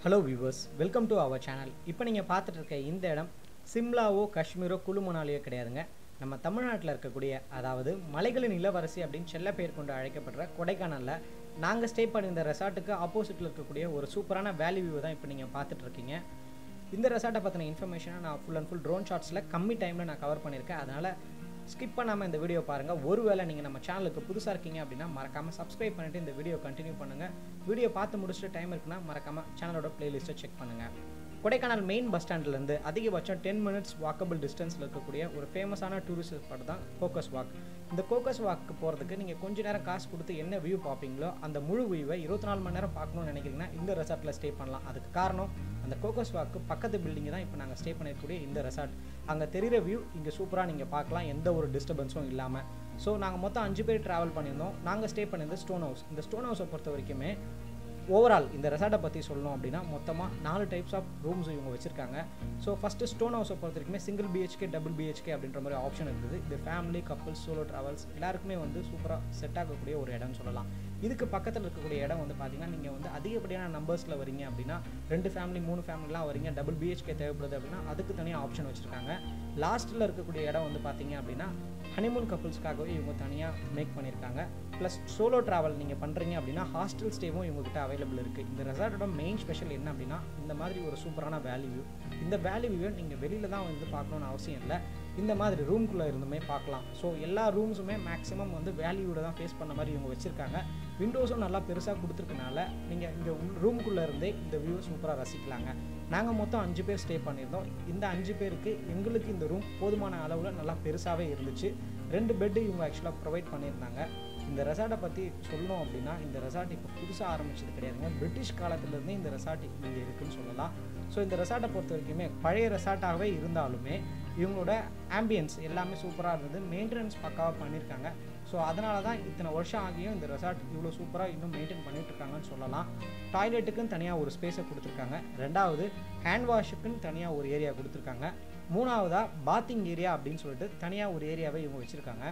hello viewers welcome to our channel இப்போ நீங்கள் பார்த்துட்டு இருக்க இந்த இடம் சிம்லாவோ காஷ்மீரோ குழு மணாலியோ கிடையாதுங்க நம்ம தமிழ்நாட்டில் இருக்கக்கூடிய அதாவது மலைகளின் இளவரசி அப்படின்னு செல்ல பெயர் கொண்டு அழைக்கப்படுற கொடைக்கானலில் நாங்கள் ஸ்டே பண்ணியிருந்த ரெசார்ட்டுக்கு ஆப்போசிட்டில் இருக்கக்கூடிய ஒரு சூப்பரான வேலி வியூ தான் இப்போ நீங்கள் பார்த்துட்டு இருக்கீங்க இந்த ரெசார்ட்டை பற்றின இன்ஃபர்மேஷனை நான் ஃபுல் அண்ட் ஃபுல் ட்ரோன் ஷாட்ஸில் கம்மி டைமில் நான் கவர் பண்ணியிருக்கேன் அதனால் ஸ்கிப் பண்ணாமல் இந்த வீடியோ பாருங்கள் ஒருவேளை நீங்கள் நம்ம சேனலுக்கு புதுசாக இருக்கீங்க அப்படின்னா மறக்காமல் சப்ஸ்கிரைப் பண்ணிவிட்டு இந்த வீடியோ கண்டினியூ பண்ணுங்கள் வீடியோ பார்த்து முடிச்சுட்டு டைம் இருக்குன்னா மறக்காமல் சேனலோட பிளேலிஸ்ட்டை செக் பண்ணுங்கள் கொடைக்கானல் மெயின் பஸ் ஸ்டாண்ட்லேருந்து அதிகபட்சம் டென் மினிட்ஸ் வாக்கபிள் டிஸ்டன்ஸில் இருக்கக்கூடிய ஒரு ஃபேமஸான டூரிஸ்ட் ஸ்பாட் தான் கோக்கஸ் வாக் இந்த கோக்கஸ் வாக்கு போகிறதுக்கு நீங்கள் கொஞ்ச நேரம் காசு கொடுத்து என்ன வியூ பார்ப்பீங்களோ அந்த முழு வியூவை இருபத்தி நாலு மணி நேரம் பார்க்கணும்னு நினைக்கிறீங்கன்னா இந்த ரெசார்ட்டில் ஸ்டே பண்ணலாம் அதுக்கு காரணம் அந்த கோக்கஸ் வாக்கு பக்கத்து பில்டிங் தான் இப்போ நாங்கள் ஸ்டே பண்ணிருக்கக்கூடிய இந்த ரெசார்ட் அங்கே தெரிகிற வியூ இங்கே சூப்பராக நீங்கள் பார்க்கலாம் எந்த ஒரு டிஸ்டர்பன்ஸும் இல்லாமல் ஸோ நாங்கள் மொத்தம் அஞ்சு பேர் ட்ராவல் பண்ணியிருந்தோம் நாங்கள் ஸ்டே பண்ணியிருந்தது ஸ்டோன் ஹவுஸ் இந்த ஸ்டோன் ஹவுஸை பொறுத்த வரைக்குமே ஓவரால் இந்த ரெசார்ட்டை பற்றி சொல்லணும் அப்படின்னா மொத்தமாக நாலு டைப்ஸ் ஆஃப் ரூம்ஸ் இவங்க வச்சுருக்காங்க ஸோ ஃபஸ்ட்டு ஸ்டோன் ஹவுஸை பொறுத்த வரைக்குமே சிங்கிள் பிஹெச்கே டபுள் பிஹெச்கே அப்படின்ற மாதிரி ஆப்ஷன் இருக்குது இது ஃபேமிலி கப்புள்ஸ் சோலோ ட்ராவல்ஸ் எல்லாருக்குமே வந்து சூப்பராக செட் ஆகக்கூடிய ஒரு இடம்னு சொல்லலாம் இதுக்கு பக்கத்தில் இருக்கக்கூடிய இடம் வந்து பார்த்தீங்கன்னா நீங்கள் வந்து அதிகப்படியான நம்பர்ஸில் வரீங்க அப்படின்னா ரெண்டு ஃபேமிலி மூணு ஃபேமிலிலாம் வரீங்க டபுள் பிஹெச்கே தேவைப்படுது அப்படின்னா அதுக்கு தனியாக ஆப்ஷன் வச்சுருக்காங்க லாஸ்ட்டில் இருக்கக்கூடிய இடம் வந்து பார்த்தீங்க அப்படின்னா ஹனிமூன் கப்புள்ஸ்க்காகவே இவங்க தனியாக மேக் பண்ணியிருக்காங்க ப்ளஸ் சோலோ ட்ராவல் நீங்கள் பண்ணுறீங்க அப்படின்னா ஹாஸ்டல் ஸ்டேவும் இவங்ககிட்ட அவைலபிள் இருக்குது இந்த ரெசார்ட்டோட மெயின் ஸ்பெஷல் என்ன அப்படின்னா இந்த மாதிரி ஒரு சூப்பரான வேல்யூ இந்த வேல்யூவை நீங்கள் வெளியில் தான் வந்து பார்க்கணுன்னு அவசியம் இல்லை இந்த மாதிரி ரூம்குள்ளே இருந்துமே பார்க்கலாம் ஸோ எல்லா ரூம்ஸுமே மேக்ஸிமம் வந்து வேல்யூவோட தான் ஃபேஸ் பண்ண மாதிரி இவங்க வச்சுருக்காங்க விண்டோஸும் நல்லா பெருசாக கொடுத்துருக்கனால நீங்கள் இங்கே ரூம்குள்ளே இருந்தே இந்த வியூ சூப்பராக ரசிக்கலாங்க நாங்கள் மொத்தம் அஞ்சு பேர் ஸ்டே பண்ணியிருந்தோம் இந்த அஞ்சு பேருக்கு எங்களுக்கு இந்த ரூம் போதுமான அளவில் நல்லா பெருசாகவே இருந்துச்சு ரெண்டு பெட்டு இவங்க ஆக்சுவலாக ப்ரொவைட் பண்ணியிருந்தாங்க இந்த ரெசார்ட்டை பற்றி சொல்லணும் அப்படின்னா இந்த ரெசார்ட் இப்போ புதுசாக ஆரம்பிச்சது கிடையாதுங்க பிரிட்டிஷ் காலத்துலேருந்தே இந்த ரெசார்ட் இங்கே இருக்குன்னு சொல்லலாம் ஸோ இந்த ரெசார்ட்டை பொறுத்த வரைக்குமே பழைய ரெசார்ட்டாகவே இருந்தாலுமே இவங்களோட ஆம்பியன்ஸ் எல்லாமே சூப்பராக இருந்தது மெயின்டெனன்ஸ் பக்காவாக பண்ணியிருக்காங்க ஸோ அதனால தான் இத்தனை வருஷம் ஆகியும் இந்த ரெசார்ட் இவ்வளோ சூப்பராக இன்னும் மெயின்டைன் பண்ணிட்டு இருக்காங்கன்னு சொல்லலாம் டாய்லெட்டுக்குன்னு தனியாக ஒரு ஸ்பேஸை கொடுத்துருக்காங்க ரெண்டாவது ஹேண்ட் வாஷுக்குன்னு தனியாக ஒரு ஏரியா கொடுத்துருக்காங்க மூணாவதாக பாத்திங் ஏரியா அப்படின்னு சொல்லிட்டு தனியாக ஒரு ஏரியாவை இவங்க வச்சுருக்காங்க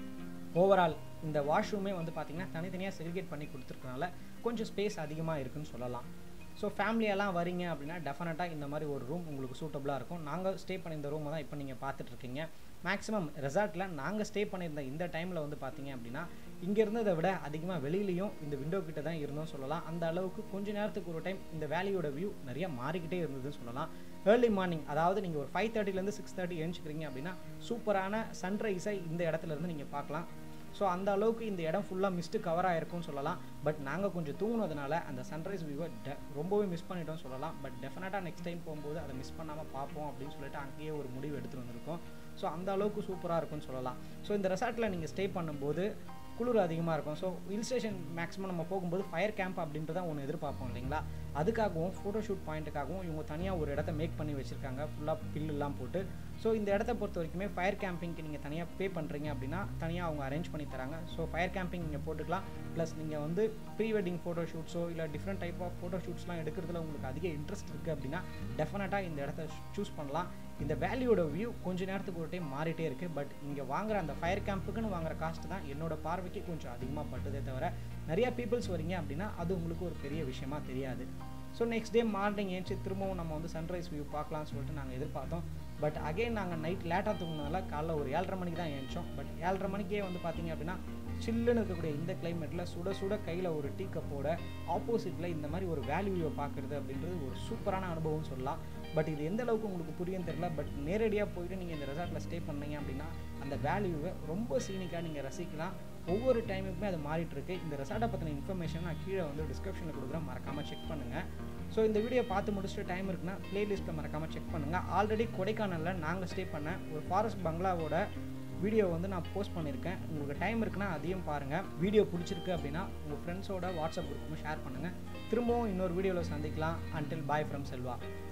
ஓவரால் இந்த வாஷ்ரூமே வந்து பார்த்திங்கன்னா தனித்தனியாக செலிகேட் பண்ணி கொடுத்துருக்கனால கொஞ்சம் ஸ்பேஸ் அதிகமாக இருக்குன்னு சொல்லலாம் ஸோ ஃபேமிலியெல்லாம் வரீங்க அப்படின்னா டெஃபினட்டாக இந்த மாதிரி ஒரு ரூம் உங்களுக்கு சூட்டபுளாக இருக்கும் நாங்கள் ஸ்டே பண்ண இந்த ரூமை தான் இப்போ நீங்கள் பார்த்துட்ருக்கீங்க மேக்ஸிமம் ரெசார்ட்டில் நாங்கள் ஸ்டே பண்ணியிருந்த இந்த டைமில் வந்து பார்த்தீங்க அப்படின்னா இங்கே இருந்ததை விட அதிகமாக வெளியிலையும் இந்த விண்டோ கிட்ட தான் இருந்தோம் சொல்லலாம் அந்த அளவுக்கு கொஞ்ச நேரத்துக்கு ஒரு டைம் இந்த வேலியோட வியூ நிறைய மாறிக்கிட்டே இருந்ததுன்னு சொல்லலாம் ஏர்லி மார்னிங் அதாவது நீங்கள் ஒரு ஃபைவ் தேர்ட்டிலேருந்து சிக்ஸ் தேர்ட்டி எழுச்சிக்கிறீங்க அப்படின்னா சூப்பரான சன்ரைஸை இந்த இடத்துல இருந்து நீங்கள் பார்க்கலாம் ஸோ அந்த அளவுக்கு இந்த இடம் ஃபுல்லாக மிஸ்ட்டு கவர் ஆகிருக்கும்னு சொல்லலாம் பட் நாங்கள் கொஞ்சம் தூங்கினதுனால அந்த சன்ரைஸ் வியூவை டெ ரொம்பவே மிஸ் பண்ணிட்டோம் சொல்லலாம் பட் டெஃபினட்டாக நெக்ஸ்ட் டைம் போகும்போது அதை மிஸ் பண்ணாமல் பார்ப்போம் அப்படின்னு சொல்லிட்டு அங்கேயே ஒரு முடிவு எடுத்துகிட்டு வந்திருக்கோம் ஸோ அந்த அளவுக்கு சூப்பராக இருக்கும்னு சொல்லலாம் ஸோ இந்த ரெசார்ட்டில் நீங்கள் ஸ்டே பண்ணும்போது குளிர் அதிகமாக இருக்கும் ஸோ ஹில் ஸ்டேஷன் மேக்ஸிமம் நம்ம போகும்போது ஃபயர் கேம்ப் அப்படின்றத ஒன்று எதிர்பார்ப்போம் இல்லைங்களா அதுக்காகவும் ஃபோட்டோஷூட் பாயிண்ட்டுக்காகவும் இவங்க தனியாக ஒரு இடத்த மேக் பண்ணி வச்சுருக்காங்க ஃபுல்லாக பில்லுலாம் போட்டு ஸோ இந்த இடத்த பொறுத்த வரைக்குமே ஃபயர் கேம்பிங்க்கு நீங்கள் தனியாக பே பண்ணுறீங்க அப்படின்னா தனியாக அவங்க அரேஞ்ச் பண்ணி தராங்க ஸோ ஃபயர் கேம்பிங் நீங்கள் போட்டுக்கலாம் ப்ளஸ் நீங்கள் வந்து ப்ரீ வெட்டிங் ஃபோட்டோ ஷூட்ஸோ இல்லை டிஃப்ரெண்ட் டைப் ஆஃப் ஃபோட்டோ ஷூட்ஸ்லாம் எடுக்கிறதுல உங்களுக்கு அதிக இன்ட்ரெஸ்ட் இருக்குது அப்படின்னா டெஃபினட்டாக இந்த இடத்த சூஸ் பண்ணலாம் இந்த வேல்யூட வியூ கொஞ்ச நேரத்துக்கு ஒரு டைம் மாறிட்டே இருக்குது பட் இங்கே வாங்குற அந்த ஃபயர் கேம்புக்குன்னு வாங்குற காஸ்ட் தான் என்னோட பார்வைக்கு கொஞ்சம் அதிகமாக பட்டுதே தவிர நிறையா பீப்புள்ஸ் வரீங்க அப்படின்னா அது உங்களுக்கு ஒரு பெரிய விஷயமா தெரியாது ஸோ நெக்ஸ்ட் டே மார்னிங் ஏஞ்சி திரும்பவும் நம்ம வந்து சன்ரைஸ் வியூ பார்க்கலாம்னு சொல்லிட்டு நாங்கள் எதிர்பார்த்தோம் பட் அகைன் நாங்கள் நைட் லேட்டாக தூங்கினதால காலைல ஒரு ஏழரை மணிக்கு தான் ஏஞ்சோம் பட் ஏழரை மணிக்கே வந்து பார்த்தீங்க அப்படின்னா சில்லுன்னு இருக்கக்கூடிய இந்த கிளைமேட்டில் சுட சுட கையில் ஒரு டீ கப்போட ஆப்போசிட்டில் இந்த மாதிரி ஒரு வேல்யூவை பார்க்குறது அப்படின்றது ஒரு சூப்பரான அனுபவம்னு சொல்லலாம் பட் இது எந்த அளவுக்கு உங்களுக்கு புரியும் தெரியல பட் நேரடியாக போயிட்டு நீங்கள் இந்த ரெசார்ட்டில் ஸ்டே பண்ணீங்க அப்படின்னா அந்த வேல்யூவை ரொம்ப சீனிக்காக நீங்கள் ரசிக்கலாம் ஒவ்வொரு டைமுக்குமே அது மாறிட்டு இருக்கு இந்த ரெசார்ட்டை பற்றின இன்ஃபர்மேஷன் நான் கீழே வந்து டிஸ்கிரிப்ஷனில் கொடுக்குறேன் மறக்காமல் செக் பண்ணுங்கள் ஸோ இந்த வீடியோ பார்த்து முடிச்சுட்டு டைம் இருக்குன்னா ப்ளேலிஸ்ட்டில் மறக்காமல் செக் பண்ணுங்கள் ஆல்ரெடி கொடைக்கானலில் நாங்கள் ஸ்டே பண்ண ஒரு ஃபாரஸ்ட் பங்களாவோட வீடியோ வந்து நான் போஸ்ட் பண்ணியிருக்கேன் உங்களுக்கு டைம் இருக்குன்னா அதையும் பாருங்கள் வீடியோ பிடிச்சிருக்கு அப்படின்னா உங்கள் ஃப்ரெண்ட்ஸோட வாட்ஸ்அப் குரூப்பும் ஷேர் பண்ணுங்கள் திரும்பவும் இன்னொரு வீடியோவில் சந்திக்கலாம் அன்டில் பாய் ஃப்ரம் செல்வா